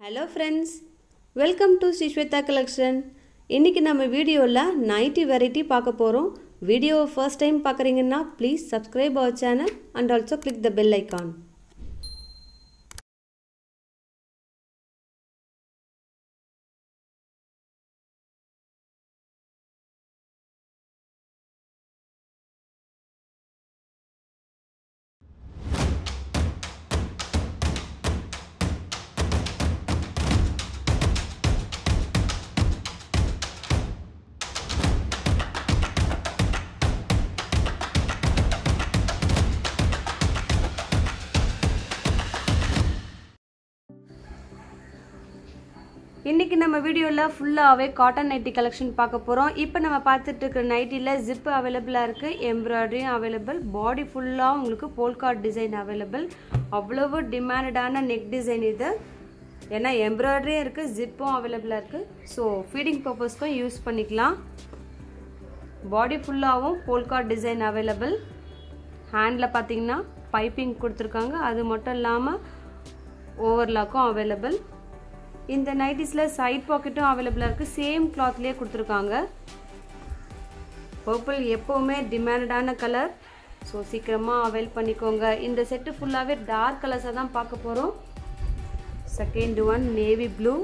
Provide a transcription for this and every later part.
hello friends welcome to Sriswetha collection இன்றைக்கி நம்ம வீடியோவில் நைட்டி வெரைட்டி பார்க்க போகிறோம் வீடியோவை ஃபர்ஸ்ட் டைம் பார்க்குறீங்கன்னா please subscribe our channel and also click the bell icon இன்றைக்கி நம்ம வீடியோவில் ஃபுல்லாகவே காட்டன் நைட்டி கலெக்ஷன் பார்க்க போகிறோம் இப்போ நம்ம பார்த்துட்டு இருக்கிற நைட்டியில் ஜிப்பு அவைலபிளாக இருக்குது எம்ப்ராய்டரியும் அவைலபிள் பாடி ஃபுல்லாக உங்களுக்கு போல்காட் டிசைன் அவைலபிள் அவ்வளவு டிமாண்டடான நெக் டிசைன் இது ஏன்னா எம்ப்ராய்டரியும் இருக்குது ஜிப்பும் அவைலபிளாக இருக்குது ஸோ ஃபீடிங் பர்பஸ்க்கும் யூஸ் பண்ணிக்கலாம் பாடி ஃபுல்லாகவும் போல்காட் டிசைன் அவைலபிள் ஹேண்டில் பார்த்தீங்கன்னா பைப்பிங் கொடுத்துருக்காங்க அது மட்டும் இல்லாமல் ஓவர்லாக்கும் அவைலபிள் இந்த நைட்டிஸில் சைட் பாக்கெட்டும் அவைலபிளாக இருக்குது சேம் கிளாத்லேயே கொடுத்துருக்காங்க பர்பிள் எப்போவுமே டிமாண்டடான கலர் ஸோ சீக்கிரமாக அவைல் பண்ணிக்கோங்க இந்த செட்டு ஃபுல்லாகவே டார்க் கலர்ஸாக தான் பார்க்க போகிறோம் செகண்ட் ஒன் நேவி ப்ளூ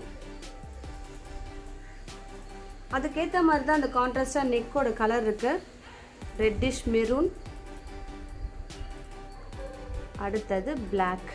அதுக்கேற்ற மாதிரி தான் அந்த கான்ட்ராஸ்டாக நெக்கோட கலர் இருக்குது ரெட்டிஷ் மெரூன் அடுத்தது பிளாக்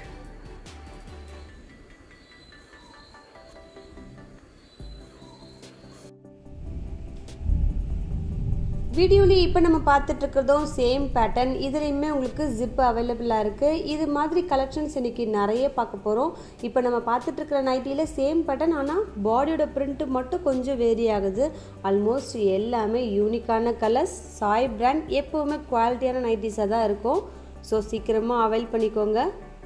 வீடியோலேயே இப்போ நம்ம பார்த்துட்டு இருக்கிறதும் சேம் பேட்டர்ன் இதுலேயுமே உங்களுக்கு ஜிப் அவைலபிளாக இருக்குது இது மாதிரி கலெக்ஷன்ஸ் இன்றைக்கி நிறைய பார்க்க போகிறோம் இப்போ நம்ம பார்த்துட்டு இருக்கிற நைட்டியில் சேம் பேட்டர்ன் ஆனால் பாடியோட பிரிண்ட்டு மட்டும் கொஞ்சம் வேரி ஆகுது ஆல்மோஸ்ட் எல்லாமே யூனிக்கான கலர்ஸ் சாய் பிராண்ட் எப்போவுமே குவாலிட்டியான நைட்டிஸாக தான் இருக்கும் ஸோ சீக்கிரமாக அவைல் பண்ணிக்கோங்க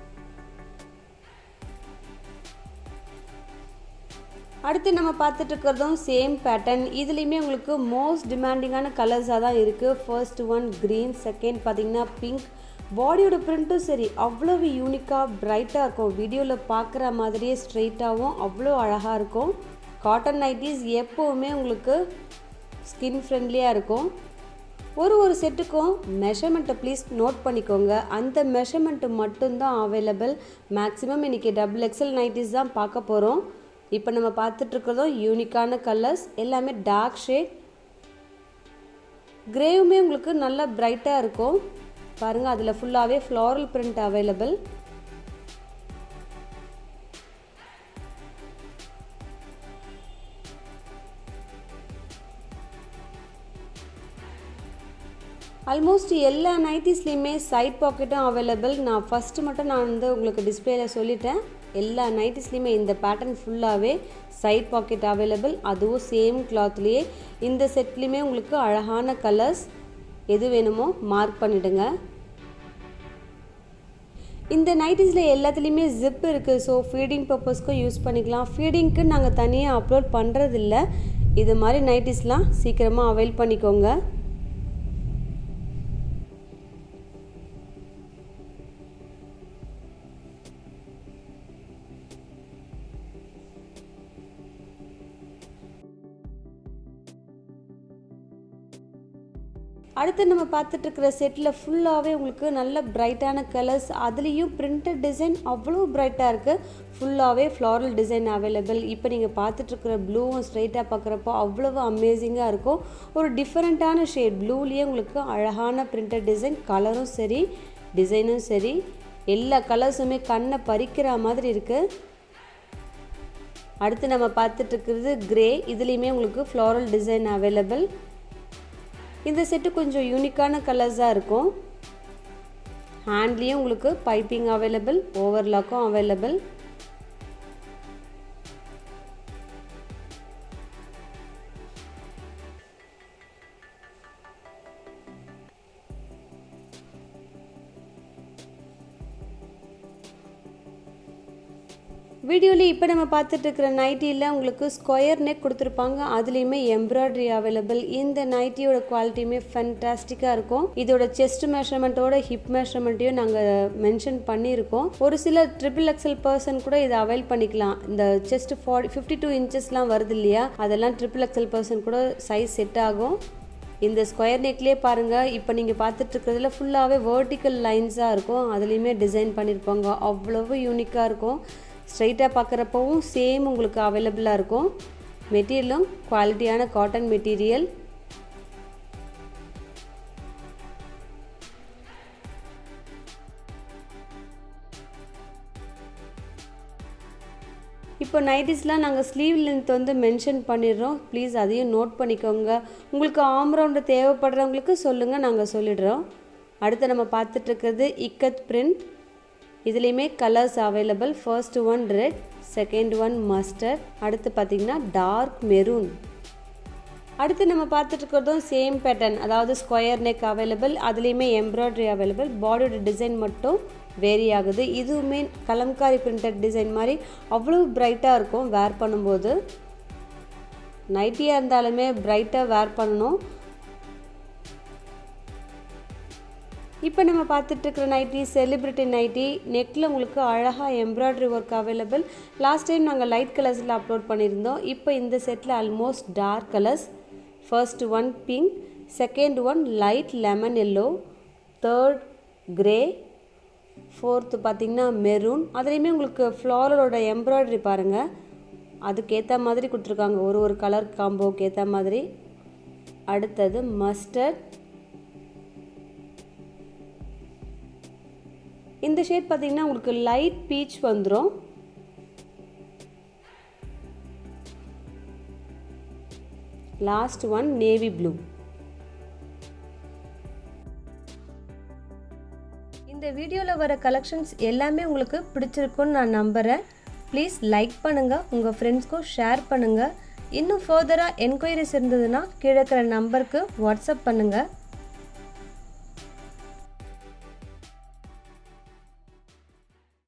அடுத்து நம்ம பார்த்துட்டு இருக்கிறதும் சேம் பேட்டர்ன் இதுலேயுமே உங்களுக்கு மோஸ்ட் டிமாண்டிங்கான கலர்ஸாக தான் இருக்குது ஃபர்ஸ்ட் ஒன் க்ரீன் செகண்ட் பார்த்தீங்கன்னா பிங்க் பாடியோட பிரிண்ட்டும் சரி அவ்வளவு யூனிக்காக பிரைட்டாக இருக்கும் வீடியோவில் பார்க்குற மாதிரியே ஸ்ட்ரெயிட்டாகவும் அவ்வளோ அழகாக இருக்கும் காட்டன் நைட்டிஸ் எப்போவுமே உங்களுக்கு ஸ்கின் ஃப்ரெண்ட்லியாக இருக்கும் ஒரு ஒரு செட்டுக்கும் மெஷர்மெண்ட்டை ப்ளீஸ் நோட் பண்ணிக்கோங்க அந்த மெஷர்மெண்ட்டு மட்டும்தான் அவைலபிள் மேக்ஸிமம் இன்றைக்கி டபுள் எக்ஸல் நைட்டிஸ் தான் பார்க்க போகிறோம் இப்போ நம்ம பார்த்துட்ருக்கிறதும் யூனிக்கான கலர்ஸ் எல்லாமே டார்க் ஷேட் கிரேவுமே உங்களுக்கு நல்லா பிரைட்டாக இருக்கும் பாருங்கள் அதில் ஃபுல்லாகவே ஃப்ளாரல் பிரிண்ட் அவைலபிள் ஆல்மோஸ்ட் எல்லா நைட்டிஸ்லேயுமே சைட் பாக்கெட்டும் அவைலபிள் நான் ஃபஸ்ட்டு மட்டும் நான் வந்து உங்களுக்கு டிஸ்பிளேல சொல்லிட்டேன் எல்லா நைட்டிஸ்லேயுமே இந்த பேட்டர்ன் ஃபுல்லாகவே சைட் பாக்கெட் அவைலபிள் அதுவும் சேம் கிளாத்லேயே இந்த செட்லேயுமே உங்களுக்கு அழகான கலர்ஸ் எது வேணுமோ மார்க் பண்ணிவிடுங்க இந்த நைட்டிஸில் எல்லாத்துலேயுமே ஜிப் இருக்குது ஸோ ஃபீடிங் பர்பஸ்க்கும் யூஸ் பண்ணிக்கலாம் ஃபீடிங்க்கு நாங்கள் தனியாக அப்லோட் பண்ணுறதில்ல இது மாதிரி நைட்டிஸ்லாம் சீக்கிரமாக அவைல் பண்ணிக்கோங்க அடுத்து நம்ம பார்த்துட்டு இருக்கிற செட்டில் ஃபுல்லாகவே உங்களுக்கு நல்ல பிரைட்டான கலர்ஸ் அதுலேயும் பிரிண்டட் டிசைன் அவ்வளோ பிரைட்டாக இருக்குது ஃபுல்லாகவே ஃப்ளாரல் டிசைன் அவைலபிள் இப்போ நீங்கள் பார்த்துட்ருக்கிற ப்ளூவும் ஸ்ட்ரைட்டாக பார்க்குறப்போ அவ்வளவு அமேசிங்காக இருக்கும் ஒரு டிஃப்ரெண்ட்டான ஷேட் ப்ளூலேயே உங்களுக்கு அழகான பிரிண்டட் டிசைன் கலரும் சரி டிசைனும் சரி எல்லா கலர்ஸுமே கண்ணை பறிக்கிற மாதிரி இருக்குது அடுத்து நம்ம பார்த்துட்ருக்கிறது கிரே இதுலேயுமே உங்களுக்கு ஃப்ளாரல் டிசைன் அவைலபிள் இந்த செட்டு கொஞ்சம் யூனிக்கான கலர்ஸாக இருக்கும் ஹேண்ட்லேயும் உங்களுக்கு பைப்பிங் அவைலபிள் ஓவர்லாக்கும் அவைலபிள் வீடியோவில் இப்போ நம்ம பார்த்துட்டு இருக்கிற நைட்டியில் உங்களுக்கு ஸ்கொயர் நெக் கொடுத்துருப்பாங்க அதுலேயுமே எம்ப்ராய்டரி அவைலபிள் இந்த நைட்டியோட குவாலிட்டியுமே ஃபென்டாஸ்டிக்காக இருக்கும் இதோட செஸ்ட் மெஷர்மெண்ட்டோட ஹிப் மெஷர்மெண்ட்டையும் நாங்கள் மென்ஷன் பண்ணியிருக்கோம் ஒரு சில ட்ரிபிள் எக்ஸல் பர்சன் கூட இதை அவைல் பண்ணிக்கலாம் இந்த செஸ்ட் ஃபார்ட்டி ஃபிஃப்டி டூ இன்ச்சஸ்லாம் வருது இல்லையா அதெல்லாம் ட்ரிபிள் எக்ஸல் பர்சன் கூட சைஸ் செட் ஆகும் இந்த ஸ்கொயர் நெக்லேயே பாருங்கள் இப்போ நீங்கள் பார்த்துட்டு இருக்கிறதுல ஃபுல்லாகவே வேர்ட்டிக்கல் லைன்ஸாக இருக்கும் அதுலேயுமே டிசைன் பண்ணியிருப்பாங்க அவ்வளவு யூனிக்காக இருக்கும் ஸ்ட்ரைட்டாக பார்க்குறப்பவும் சேம் உங்களுக்கு அவைலபிளாக இருக்கும் மெட்டீரியலும் குவாலிட்டியான காட்டன் மெட்டீரியல் இப்போ நைட்டிஸ்லாம் நாங்கள் ஸ்லீவ் லென்த் வந்து மென்ஷன் பண்ணிடுறோம் ப்ளீஸ் அதையும் நோட் பண்ணிக்கோங்க உங்களுக்கு ஆம் ரவுண்டு தேவைப்படுறவங்களுக்கு சொல்லுங்கள் நாங்கள் சொல்லிடுறோம் அடுத்து நம்ம பார்த்துட்டு இருக்கிறது இக்கத் பிரிண்ட் இதுலேயுமே colours available first one red second one mustard அடுத்து பார்த்திங்கன்னா டார்க் மெரூன் அடுத்து நம்ம பார்த்துட்டு இருக்கிறதும் சேம் பேட்டர்ன் அதாவது ஸ்கொயர் நெக் அவைலபிள் அதுலேயுமே எம்ப்ராய்டரி அவைலபிள் பாடியோட டிசைன் மட்டும் வேரி ஆகுது இதுவுமே கலம்காரி பிரிண்டட் டிசைன் மாதிரி அவ்வளோ பிரைட்டாக இருக்கும் வேர் பண்ணும்போது நைட்டியாக இருந்தாலுமே பிரைட்டாக வேர் பண்ணணும் இப்போ நம்ம பார்த்துட்டு இருக்கிற நைட்டி செலிப்ரிட்டி நைட்டி நெக்கில் உங்களுக்கு அழகாக embroidery work available last time நாங்கள் லைட் கலர்ஸில் அப்லோட் பண்ணியிருந்தோம் இப்போ இந்த செட்டில் almost dark colours first one pink second one light lemon yellow third grey fourth பார்த்திங்கன்னா மெரூன் அதுலேயுமே உங்களுக்கு ஃப்ளாரலோட எம்ப்ராய்டரி பாருங்கள் அதுக்கேற்ற மாதிரி கொடுத்துருக்காங்க ஒரு ஒரு கலர் காம்போக்கு ஏற்ற மாதிரி அடுத்தது மஸ்டர்ட் இந்த ஷேட் பார்த்தீங்கன்னா உங்களுக்கு லைட் பீச் வந்துடும் லாஸ்ட் ஒன் நேவி ப்ளூ இந்த வீடியோவில் வர கலெக்ஷன்ஸ் எல்லாமே உங்களுக்கு பிடிச்சிருக்குன்னு நான் நம்புகிறேன் ப்ளீஸ் லைக் பண்ணுங்கள் உங்கள் ஃப்ரெண்ட்ஸ்க்கும் ஷேர் பண்ணுங்கள் இன்னும் ஃபர்தராக என்கொயரிஸ் இருந்ததுன்னா கீழே இருக்கிற நம்பருக்கு வாட்ஸ்அப் பண்ணுங்கள்